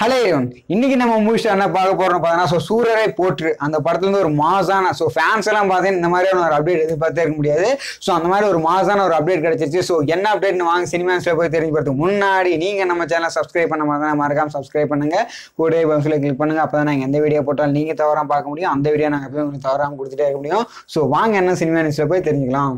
hello இன்னைக்கு நம்ம movies என்ன பார்க்க போறோம் பார்த்தீங்கன்னா ஸோ சூரரை போற்று அந்த படத்துல இருந்து ஒரு மாசான ஸோ ஃபேன்ஸ் எல்லாம் பார்த்தீங்கன்னா இந்த மாதிரியான ஒரு அப்டேட் எதிர்பார்த்தே இருக்க முடியாது ஸோ அந்த மாதிரி ஒரு மாசான ஒரு அப்டேட் கிடைச்சிருச்சு ஸோ என்ன அப்டேட்னு வாங்க சினிமாஸ்ல போய் தெரிஞ்சு போகிறதுக்கு முன்னாடி நீங்க நம்ம சேனலை சப்ஸ்கிரைப் பண்ண மாதிரி மறக்காம சப்ஸ்கிரைப் பண்ணுங்க கூட பஸ்ஸில் கிளிக் பண்ணுங்க அப்போ தான் நாங்கள் எந்த வீடியோ போட்டாலும் நீங்க தவறாம பார்க்க முடியும் அந்த வீடியோ நாங்கள் எப்பயும் உங்களுக்கு தவறாம கொடுத்துட்டே இருக்க முடியும் ஸோ வாங்க என்ன சினிமா நியூஸ்ல போய் தெரிஞ்சுக்கலாம்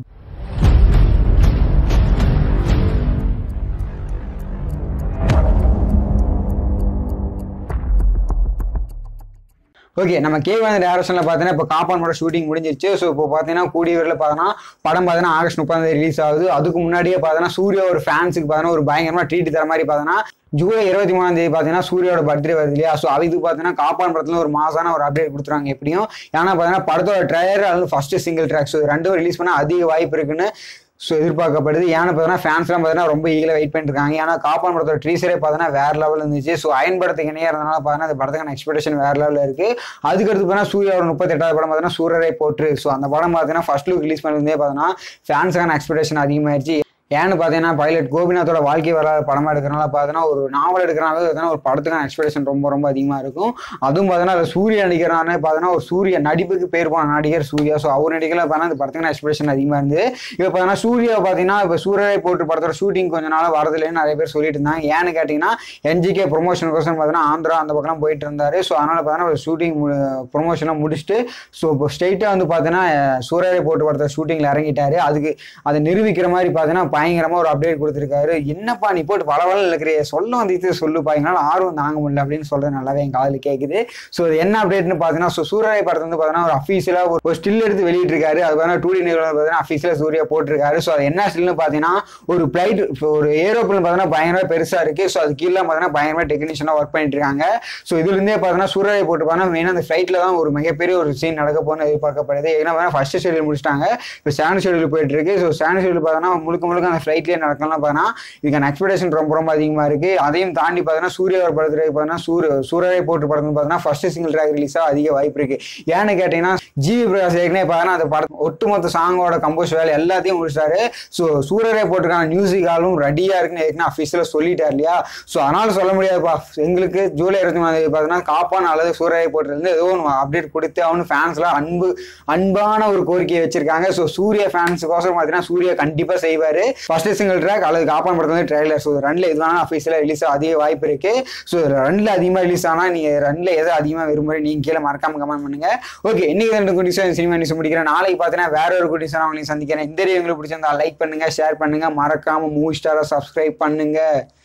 ஓகே நம்ம கே வந்து டேரக்ஷனில் பார்த்தீங்கன்னா இப்போ காப்பானோட ஷூட்டிங் முடிஞ்சிருச்சு ஸோ இப்போ பார்த்தீங்கன்னா கூடிய விரைவில் பார்த்தோன்னா படம் பார்த்தீங்கன்னா ஆகஸ்ட் முப்பதாம் தேதி ரிலீஸ் ஆகுது அதுக்கு முன்னாடியே பார்த்தோன்னா சூர்யா ஒரு ஃபேன்ஸுக்கு பார்த்தீங்கன்னா ஒரு பயங்கரமாக ட்ரீட் தர மாதிரி பார்த்தோன்னா ஜூலை இருபத்தி மூணாம் தேதி பார்த்தீங்கன்னா சூர்யாவோட பர்த்டே வருது இல்லையா ஸோ அதுக்கு பார்த்தீங்கன்னா காப்பான் படத்துல ஒரு மாசான ஒரு அப்டேட் கொடுத்துருவாங்க எப்படியும் ஏன்னா பார்த்தீங்கன்னா படத்தோட ட்ரையர் அது ஃபர்ஸ்ட் சிங்கிள் ட்ராக் ஸோ ரெண்டும் ரிலீஸ் பண்ண அதிக வாய்ப்பு இருக்குன்னு ஸோ எதிர்பார்க்கப்படுது ஏன்னா பார்த்தீங்கன்னா ஃபேன்ஸ்லாம் பார்த்தீங்கன்னா ரொம்ப ஈகில வெயிட் பண்ணிட்டு இருக்காங்க ஏன்னா காப்பான் படத்தோட ட்ரீசரே பார்த்தீங்கன்னா வேற லெவல் இருந்துச்சு ஸோ அயன் படத்துக்கு இணையாக இருந்தனால பார்த்தீங்கன்னா அந்த படத்துக்கான எக்ஸ்பெக்டேஷன் வேற லெவலில் இருக்கு அதுக்கடுத்து பார்த்தீங்கன்னா சூர்யாவோட முப்பத்தெட்டாவது படம் பார்த்தீங்கன்னா சூரரை போற்று ஸோ அந்த படம் பார்த்தீங்கன்னா ஃபர்ஸ்ட் லுக் ரிலீஸ் பண்ணிருந்தே பார்த்தீங்கன்னா ஃபேன்ஸுக்கான எக்ஸ்பெக்டேஷன் அதிகமாயிருச்சு ஏன்னு பார்த்தீங்கன்னா பைலட் கோபிநாத்தோட வாழ்க்கை வரலாறு படமா எடுக்கிறனால பார்த்தீங்கன்னா ஒரு நாவல் எடுக்கிறனால பார்த்தீங்கன்னா ஒரு படத்துக்கான எக்ஸ்பெக்டேஷன் ரொம்ப ரொம்ப அதிகமாக இருக்கும் அதுவும் பார்த்தீங்கன்னா அதில் சூர்யா நடிக்கிறானே பார்த்தீங்கன்னா ஒரு சூரிய நடிப்புக்கு பேர் போன நடிகர் சூர்யா ஸோ அவர் நடிக்கல பார்த்தீங்கன்னா அந்த படத்துக்கான எக்ஸ்பெக்டேஷன் அதிகமாக இருந்தது இப்போ பார்த்தீங்கன்னா சூர்யா பார்த்தீங்கன்னா இப்போ சூரியரை போட்டு படத்தோட ஷூட்டிங் கொஞ்ச நாள் வரதுலேன்னு நிறைய பேர் சொல்லிட்டு இருந்தாங்க ஏன்னு கேட்டிங்கன்னா என்ஜிகே ப்ரொமோஷனுக்கோசரம் பார்த்தீங்கன்னா ஆந்திரா அந்த பக்கம் போயிட்டு இருந்தாரு ஸோ அதனால பார்த்தீங்கன்னா ஷூட்டிங் ப்ரொமோஷனை முடிச்சுட்டு ஸோ இப்போ ஸ்ட்ரெயிட்டாக வந்து பார்த்தீங்கன்னா சூரியரை போட்டு படத்தோட ஷூட்டிங்கில் இறங்கிட்டாரு அதுக்கு அதை நிரூபிக்கிற மாதிரி பார்த்தீங்கன்னா பயங்கரமா ஒரு அப்டேட் கொடுத்துருக்காரு என்னப்பா நீ போட்டு பல இருக்கிற சொல்ல வந்து இது சொல்லுப்பா எங்களால் ஆர்வம் தாங்க முடியல அப்படின்னு சொல்றது நல்லாவே என் காதில் கேட்குது ஸோ அது என்ன அப்டேட்னு பார்த்தீங்கன்னா ஸோ சூரிய படத்தை வந்து பார்த்தீங்கன்னா ஒரு அஃபீஷியலாக ஒரு ஒரு ஸ்டில் எடுத்து வெளியிட்டிருக்காரு அது பார்த்தீங்கன்னா டூ டி நிறுவனம் பார்த்தீங்கன்னா அஃபீஷியலாக சூர்யா போட்டிருக்காரு ஸோ அது என்ன ஸ்டில்னு பார்த்தீங்கன்னா ஒரு பிளைட் ஒரு ஏரோப்ளேன் பார்த்தீங்கன்னா பயங்கரமாக பெருசாக இருக்கு ஸோ அது கீழே பார்த்தீங்கன்னா பயங்கரமாக டெக்னீஷியனாக ஒர்க் பண்ணிட்டு இருக்காங்க ஸோ இதுலேருந்தே பார்த்தீங்கன்னா சூரிய போட்டு பார்த்தீங்கன்னா மெயினாக அந்த ஃப்ளைட்டில் தான் ஒரு மிகப்பெரிய ஒரு சீன் நடக்க போகணும்னு எதிர்பார்க்கப்படுது ஏன்னா ஃபர்ஸ்ட் ஷெடியூல் முடிச்சிட்டாங்க இப்போ செகண்ட் ஷெடியூல் போயிட்டு இருக்கு ஸோ செகண்ட் ஷெடியூல் பார்த்தீங்கன்னா முழுக்க முழுக்க அந்த ஃப்ளைட்லேயே நடக்கலாம் பார்த்தீங்கன்னா இதுக்கான எக்ஸ்பெக்டேஷன் ரொம்ப ரொம்ப அதிகமாக இருக்கு அதையும் தாண்டி பார்த்தீங்கன்னா சூரிய ஒரு படத்துக்கு பார்த்தீங்கன்னா சூரிய சூரியரை போட்டு படத்துக்கு பார்த்தீங்கன்னா ஃபர்ஸ்ட் சிங்கிள் ட்ராக் ரிலீஸாக அதிக வாய்ப்பு இருக்கு ஏன்னு கேட்டீங்கன்னா ஜிவி பிரகாஷ் ஏற்கனவே பார்த்தீங்கன்னா அந்த படம் ஒட்டுமொத்த சாங்கோட கம்போஸ் வேலை எல்லாத்தையும் முடிச்சிட்டாரு ஸோ சூரியரை போட்டுக்கான மியூசிக் ஆலும் ரெடியாக இருக்குன்னு ஏற்கனவே அஃபீஷியலாக சொல்லிட்டார் இல்லையா ஸோ அதனால சொல்ல முடியாதுப்பா எங்களுக்கு ஜூலை இருபத்தி மூணாம் தேதி பார்த்தீங்கன்னா காப்பான் அல்லது சூரியரை போட்டுருந்து ஏதோ ஒன்று அப்டேட் கொடுத்து அவனு ஃபேன்ஸ்லாம் அன்பு அன்பான ஒரு கோரிக்கையை வச்சிருக்காங்க ஸோ சூரிய ஃபேன்ஸுக்கோசரம் பார்த்தீங்கன்னா சூர்யா கண்டிப்பாக செய்வார் ஃபர்ஸ்ட் சிங்கிள் ட்ராக் அல்லது காப்பான் படத்துல வந்து ட்ரைலர் ஸோ ரன்ல எது வேணாலும் அஃபீஷியலாக ரிலீஸ் அதிக வாய்ப்பு இருக்கு ஸோ ரன்ல அதிகமாக ரிலீஸ் ஆனால் நீங்கள் ரன்ல எதை அதிகமாக விரும்புற நீங்கள் கீழே மறக்காம கமெண்ட் பண்ணுங்க ஓகே இன்னைக்கு ரெண்டு குட்டிஸ் சினிமா நியூஸ் முடிக்கிறேன் நாளைக்கு பார்த்தீங்கன்னா வேற ஒரு குட்டிஸ் அவங்களையும் சந்திக்கிறேன் இந்த வீடியோ உங்களுக்கு பிடிச்சிருந்தா லைக் பண்ணுங்க ஷேர் பண்ணுங்க மறக்காம மூவி ஸ்டாரை சப்ஸ்கிரைப் பண்ணுங்க